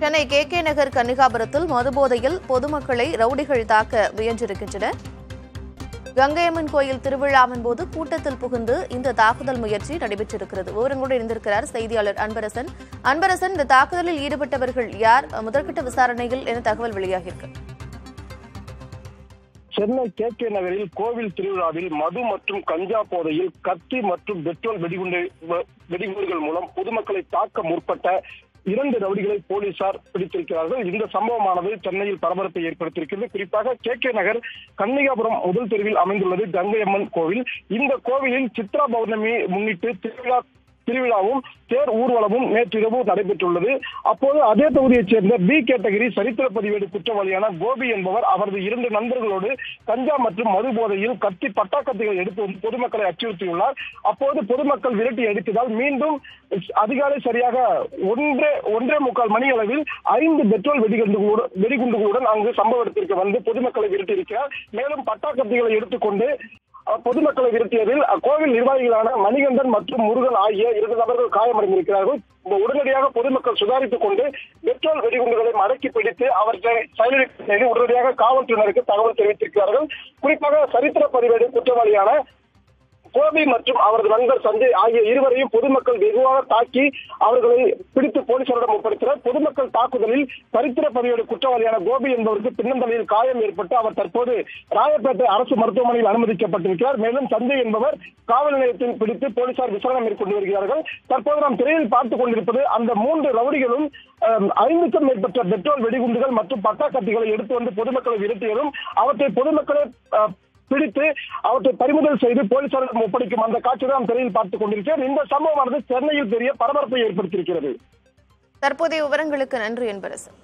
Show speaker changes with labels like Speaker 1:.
Speaker 1: Chennai K K Nagar கன்னிகாபுரத்தில் மதுபோதையில் பொதுமக்களை ரவுடிகள் தாக்க முயன்றிருக்கின்றனர் கங்கையம்மன் கோயில் திருவிழாவின் போது கூட்டத்தில் புகுந்து இந்த தாக்குதல் முயற்சி நடைபெற்றிருக்கிறது விவரங்களோடு இருந்திருக்கிறார் செய்தியாளர் அன்பரசன் அன்பரசன் இந்த தாக்குதலில் ஈடுபட்டவர்கள் யார் முதற்கட்ட விசாரணையில் என்ன தகவல் வெளியாகியிருக்கு
Speaker 2: சென்னை கே கே நகரில் கோவில் திருவிழாவில் மது மற்றும் கஞ்சா போதையில் கத்தி மற்றும் பெட்ரோல் வெடிகுண்டு வ- வெடிகுண்டுகள் மூலம் பொதுமக்களை தாக்க முற்பட்ட இரண்டு ரவுடிகளை போலீசார் பிடித்திருக்கிறார்கள் இந்த சம்பவமானது சென்னையில் பரபரப்பை ஏற்படுத்தியிருக்கிறது குறிப்பாக கே கே நகர் கன்னிகாபுரம் முதல் தெருவில் அமைந்துள்ளது கங்கையம்மன் கோவில் இந்த கோவிலில் சித்ரா பௌர்ணமி முன்னிட்டு திருவிழா திருவிழாவும் தேர் ஊர்வலமும் நேற்றிரவு நடைபெற்றுள்ளது அப்போது அதே தொகுதியைச் சேர்ந்த பி கேட்டகிரி சரித்திர பதிவேடு குற்றவாளியான கோபி என்பவர் அவரது இரண்டு நண்பர்களோடு கஞ்சா மற்றும் மது போதையில் கத்தி பட்டாக்கத்திகள் எடுத்து வந்து பொதுமக்களை அச்சுறுத்தியுள்ளார் அப்போது பொதுமக்கள் விரட்டி அடித்ததால் மீண்டும் அதிகாலை சரியாக ஒன்றே ஒன்றே முக்கால் மணி அளவில் ஐந்து பெட்ரோல் வெடிகுண்டுகளுடன் வெடிகுண்டுகளுடன் அங்கு சம்பவ இடத்திற்கு வந்து பொதுமக்களை விரட்டியிருக்கிறார் மேலும் பட்டாக்கத்திகளை எடுத்துக்கொண்டு அஹ், பொதுமக்களை விரட்டியதில் கோவில் நிர்வாகிகளான மணிகண்டன் மற்றும் முருகன் ஆகிய இரண்டு நபர்கள் காயமடைந்திருக்கிறார்கள் இந்த உடனடியாக பொதுமக்கள் சுதாரித்துக் கொண்டு பெட்ரோல் வெடிகுண்டுகளை மடக்கி பிடித்து அவற்றை செயலிழப்பு செய்து உடனடியாக காவல்துறையினருக்கு தகவல் தெரிவித்திருக்கிறார்கள் குறிப்பாக சரித்திர பதிவேடு குற்றவாளியான கோபி மற்றும் அவரது நண்பர் சஞ்சய் ஆகிய இருவரையும் பொதுமக்கள் வெகுவாக தாக்கி அவர்களை பிடித்து போலீசாரிடம் ஒப்படைத்தனர் பொதுமக்கள் தாக்குதலில் சரித்திர பதிவேடு குற்றவாளியான கோபி என்பவருக்கு பின்னந்தலையில் காயம் ஏற்பட்டு அவர் தற்போது ராயப்பேட்டை அரசு மருத்துவமனையில் அனுமதிக்கப்பட்டிருக்கிறார் மேலும் சஞ்சய் என்பவர் காவல் நிலையத்தில் பிடித்து போலீசார் விசாரணை மேற்கொண்டு வருகிறார்கள் தற்போது நாம் திரையில் பார்த்துக் கொண்டிருப்பது அந்த மூன்று ரவுடிகளும் அஹ், ஐந்துக்கும் மேற்பட்ட பெட்ரோல் வெடிகுண்டுகள் மற்றும் பட்டாக்கத்திகளை எடுத்து வந்து பொதுமக்களை விரட்டியதும் அவற்றை பொதுமக்களை அஹ், பிடித்து அவற்றை பறிமுதல் செய்து போலீசாரிடம் ஒப்படைக்கும் அந்த காட்சியை நாம் திரையில் பார்த்துக் கொண்டிருக்கிறோம் இந்த சம்பவமானது சென்னையில் பெரிய பரபரப்பை ஏற்படுத்தியிருக்கிறது
Speaker 1: தற்போதைய விவரங்களுக்கு நன்றி என்பரசன்